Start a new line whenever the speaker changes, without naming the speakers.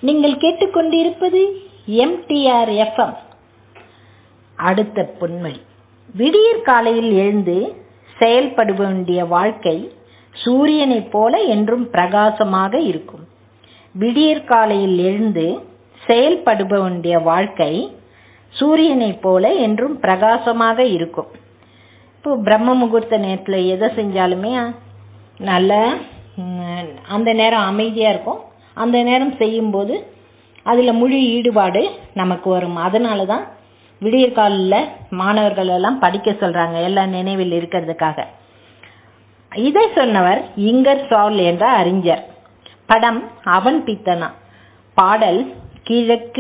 நீங்கள் கேட்டுக்கொண்டிருப்பது MTR FM அடுத்த பொன்மொழி விடியற் காலையில் எழுந்து செயல்பட வேண்டிய வாழ்க்கை சூரியனைப் போல என்றும் பிரகாசமாக இருக்கும் விடியற் காலையில் எழுந்து செயல்பட வேண்டிய வாழ்க்கை சூரியனைப் போல என்றும் பிரகாசமாக இருக்கும் இப்போ பிரம்ம முகூர்த்த நேரத்தில் எதை செஞ்சாலுமே நல்ல ம், அந்த நேரம் அமைதியாக இருக்கும் அந்த நேரம் செய்யும்போது அதில் முழு ஈடுபாடு நமக்கு வரும் அதனால தான் விடியற்காலில் மாணவர்கள் எல்லாம் படிக்க சொல்கிறாங்க எல்லாம் நினைவில் இருக்கிறதுக்காக இதை சொன்னவர் இங்கர் சால் என்ற அறிஞர் படம் அவன் பித்தனா பாடல் கிழக்கு